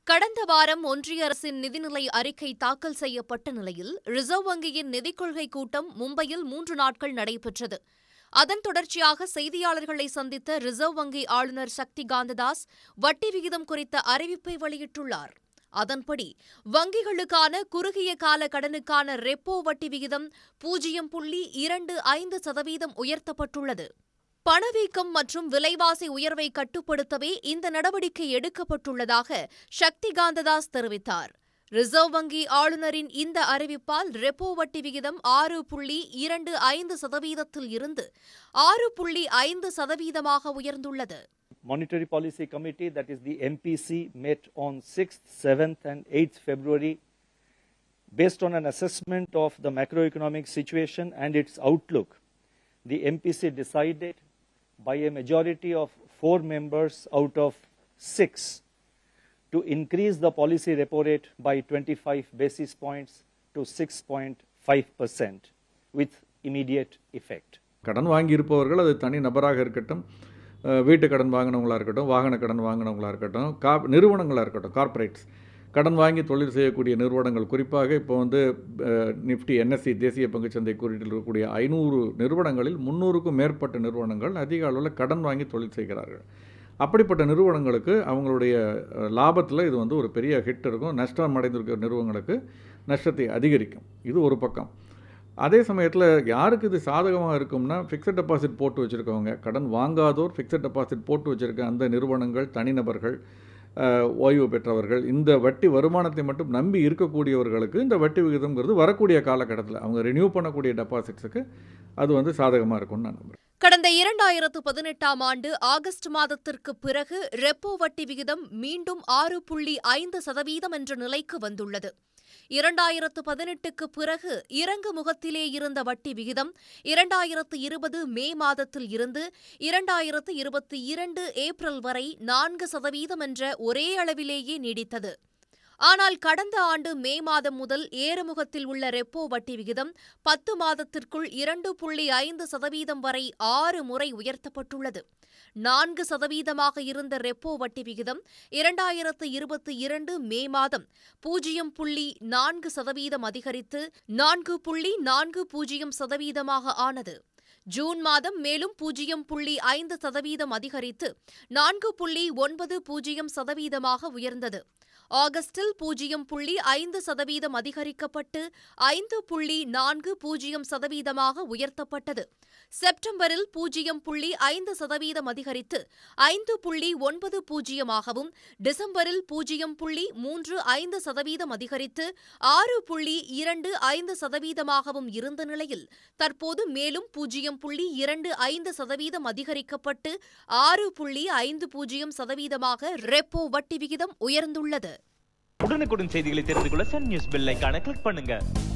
கடந்த வாரம் ஒன்றிய அரசின் நிதிநிலை அறிக்கை தாக்கல் செய்யப்பட்ட நிலையில் ரிசர்வ் வங்கியின் நிதிக் கொள்கை கூட்டம் மும்பையில் மூன்று நாட்கள் நடைபெற்றது அதன் தொடர்ச்சியாக செய்தியாளர்களை சந்தித்த ரிசர்வ் வங்கி ஆளுநர் சக்தி காந்ததாஸ் வட்டி விகிதம் குறித்த அறிவிப்பை வெளியிட்டுள்ளார் அதன்படி வங்கிகளுக்கான குறுகிய கால கடனுக்கான ரெப்போ வட்டி விகிதம் பூஜ்ஜியம் புள்ளி இரண்டு ஐந்து சதவீதம் உயர்த்தப்பட்டுள்ளது பணவீக்கம் மற்றும் விலைவாசி உயர்வை கட்டுப்படுத்தவே இந்த நடவடிக்கை எடுக்கப்பட்டுள்ளதாக சக்தி காந்ததாஸ் தெரிவித்தார் ரிசர்வ் வங்கி ஆளுநரின் இந்த அறிவிப்பால் ரெப்போ வட்டி விகிதம் ஆறு புள்ளி இரண்டு ஐந்து சதவீதத்தில் இருந்து ஆறு புள்ளி ஐந்து சதவீதமாக உயர்ந்துள்ளது Monetary Policy Committee, that is the MPC, met on 6th, 7th, and 8th February. Based on an assessment of the macroeconomic situation and its outlook, the MPC decided by a majority of four members out of six to increase the policy repo rate by 25 basis points to 6.5% with immediate effect. கடன் வாங்கியிருப்பவர்கள் அது தனி நபராக இருக்கட்டும் அஹ், வீட்டு கடன் வாங்கினவங்களா இருக்கட்டும் வாகன கடன் வாங்கினவங்களா இருக்கட்டும் கா நிறுவனங்களாக இருக்கட்டும் கார்ப்பரேட்ஸ் கடன் வாங்கி தொழில் செய்யக்கூடிய நிறுவனங்கள் குறிப்பாக இப்போ வந்து அஹ், நிஃப்டி என்எஸ்சி தேசிய பங்குச்சந்தை குறியீட்டில் இருக்கக்கூடிய ஐநூறு நிறுவனங்களில் முந்நூறுக்கும் மேற்பட்ட நிறுவனங்கள் அதிக அளவில் கடன் வாங்கி தொழில் செய்கிறார்கள் அப்படிப்பட்ட நிறுவனங்களுக்கு அவங்களுடைய லாபத்தில் இது வந்து ஒரு பெரிய ஹிட் இருக்கும் நஷ்டம் அடைந்திருக்கிற நிறுவனங்களுக்கு நஷ்டத்தை அதிகரிக்கும் இது ஒரு பக்கம் அதே சமயத்தில் யாருக்கு இது சாதகமாக இருக்கும்னா ஃபிக்ஸட் டெபாசிட் போட்டு வச்சுருக்கவங்க கடன் வாங்காதோர் ஃபிக்ஸட் டெபாசிட் போட்டு வச்சுருக்க அந்த நிறுவனங்கள் தனிநபர்கள் அஹ், ஓய்வு பெற்றவர்கள் இந்த வட்டி வருமானத்தை மட்டும் நம்பி இருக்கக்கூடியவர்களுக்கு இந்த வட்டி விகிதம்ங்கிறது வரக்கூடிய காலகட்டத்தில் அவங்க ரினியூ பண்ணக்கூடிய டெபாசிட்ஸுக்கு அது வந்து சாதகமாக இருக்கும்னு நான் நம்புகிறேன் கடந்த இரண்டாயிரத்து பதினெட்டாம் ஆண்டு ஆகஸ்ட் மாதத்திற்கு பிறகு ரெப்போ வட்டி விகிதம் மீண்டும் ஆறு புள்ளி ஐந்து சதவீதம் என்ற நிலைக்கு வந்துள்ளது இரண்டாயிரத்து பதினெட்டுக்கு பிறகு இறங்கு முகத்திலே இருந்த வட்டி விகிதம் இரண்டாயிரத்து இருபது மே மாதத்தில் இருந்து இரண்டாயிரத்து இருபத்தி இரண்டு ஏப்ரல் வரை நான்கு சதவீதம் என்ற ஒரே அளவிலேயே நீடித்தது ஆனால் கடந்த ஆண்டு மே மாதம் முதல் ஏறுமுகத்தில் உள்ள ரெப்போ வட்டி விகிதம் பத்து மாதத்திற்குள் இரண்டு புள்ளி ஐந்து சதவீதம் வரை ஆறு முறை உயர்த்தப்பட்டுள்ளது நான்கு சதவீதமாக இருந்த ரெப்போ வட்டி விகிதம் இரண்டாயிரத்து இருபத்தி இரண்டு மே மாதம் பூஜ்ஜியம் புள்ளி நான்கு சதவீதம் அதிகரித்து நான்கு புள்ளி நான்கு பூஜ்ஜியம் சதவீதமாக ஆனது ஜூன் மாதம் மேலும் பூஜ்ஜியம் புள்ளி ஐந்து சதவீதம் அதிகரித்து நான்கு புள்ளி ஒன்பது பூஜ்ஜியம் சதவீதமாக உயர்ந்தது ஆகஸ்டில் பூஜ்ஜியம் புள்ளி ஐந்து சதவீதம் அதிகரிக்கப்பட்டு ஐந்து புள்ளி நான்கு பூஜ்ஜியம் சதவீதமாக உயர்த்தப்பட்டது செப்டம்பரில் பூஜ்ஜியம் புள்ளி ஐந்து சதவீதம் அதிகரித்து ஐந்து புள்ளி ஒன்பது பூஜ்ஜியமாகவும் டிசம்பரில் பூஜ்ஜியம் புள்ளி மூன்று ஐந்து சதவீதம் அதிகரித்து ஆறு புள்ளி இரண்டு ஐந்து சதவீதமாகவும் இருந்த நிலையில் தற்போது மேலும் பூஜ்ஜியம் புள்ளி இரண்டு ஐந்து சதவீதம் அதிகரிக்கப்பட்டு ஆறு புள்ளி ஐந்து பூஜ்ஜியம் சதவீதமாக ரெப்போ வட்டி விகிதம் உயர்ந்துள்ளது உடனுக்குடன் செய்திகளை தெரிந்து கொள்ள சன் நியூஸ் பெல் ஐகானை கிளிக் பண்ணுங்க